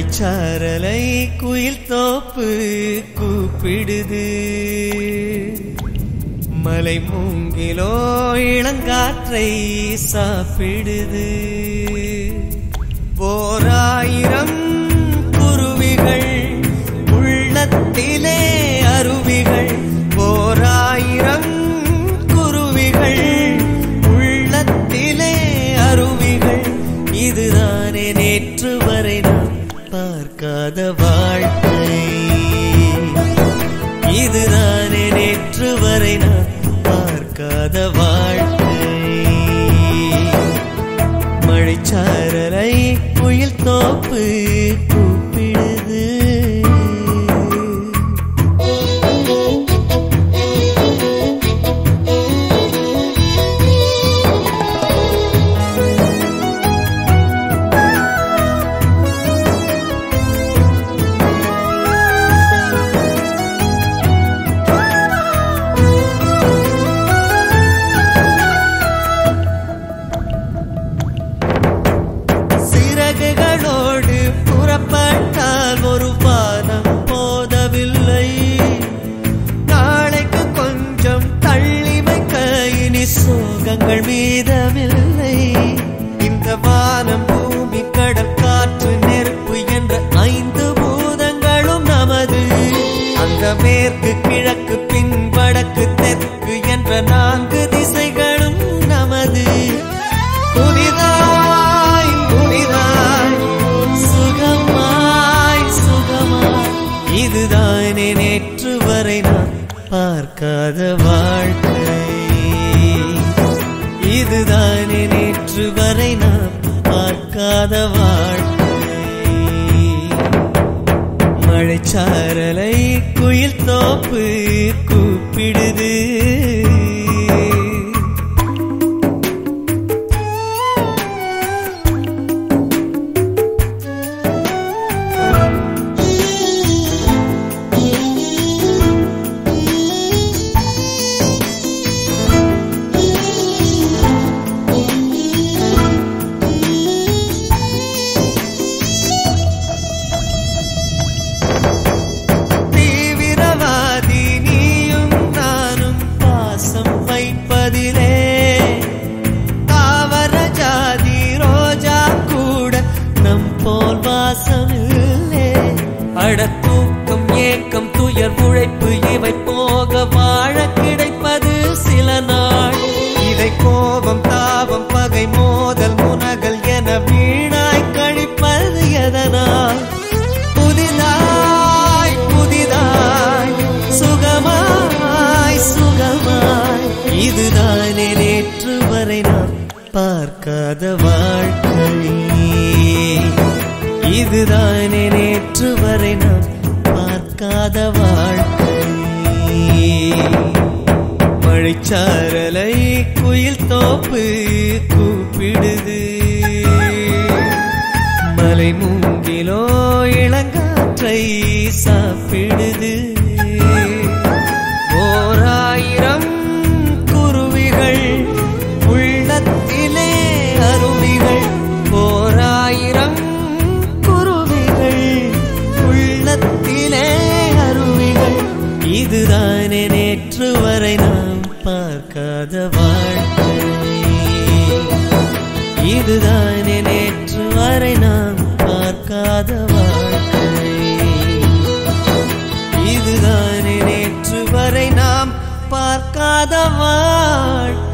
மழைச்சாரலை குயில் தோப்பு கூப்பிடுது மலை மூங்கிலோ இளங்காற்றை சாப்பிடுது ஓராயிரம் குருவிகள் உள்ளத்திலே அருவிகள் ஓராயிரம் குருவிகள் உள்ளத்திலே அருவிகள் இதுதானே நேற்று வரை நான் பார்க்காத வாழ்க்கை இதுதானே நேற்று வரை நான் பார்க்காத வாழ்க்கை மழைச்சாரலை குயில் தோப்பு கூப்பிடுது சிறகுகளோடு புறப்பட்டால் ஒரு வானம் போதவில்லை நாளைக்கு கொஞ்சம் தள்ளி வைக்க இனி சோகங்கள் மீதமில்லை இந்த வானம் பூமி கடல் காற்று நெருப்பு என்ற ஐந்து பூதங்களும் நமது அந்த மேற்கு கிழக்கு பின் வடக்கு தெற்கு என்ற நான்கு திசைகளும் நமது புதிதாய் புதிதாய் சுகமாய் சுகமாய் இதுதானே நேற்று வரை நான் பார்க்காத வாழ்க்கை இதுதானே நேற்று வரை நான் பார்க்காத வாழ்க்கை மழைச்சாரலை குயில் தோப்பு கூப்பிடுது தீவிரவாதி நீயும் நானும் பாசம் வைப்பதிலே தாவர ஜாதி ரோஜா கூட நம் போல் வாசம் இல்லே அடத்தூக்கம் ஏக்கம் துயர் உழைப்பு இவை போக வாழ கிடைப்பது சில நாள் இதை கோபம் தாபம் பகை மோதல் முனகல் என வீணாய் கழிப்பது எதனால் புதிதாய் புதிதாய் சுகமாய் சுகமாய் இதுதானே நேற்று வரை நான் பார்க்காத வாழ்க்கை இதுதானே நேற்று வரை நான் பார்க்காத வாழ்க்கை மழைச்சாரலை குயில் தோப்பு கூப்பிடுது மலை மூங்கிலோ இளங்காற்றை சாப்பிடுது ஓராயிரம் குருவிகள் உள்ளத்திலே அருவிகள் ஓராயிரம் குருவிகள் உள்ளத்திலே அருவிகள் இதுதானே நேற்று வரை நாம் பார்க்காத வாழ்க்கை இதுதானே நேற்று வரை நாம் பார்க்காத வாழ்க்கை இதுதானே நேற்று வரை நாம் பார்க்காத வாழ்க்கை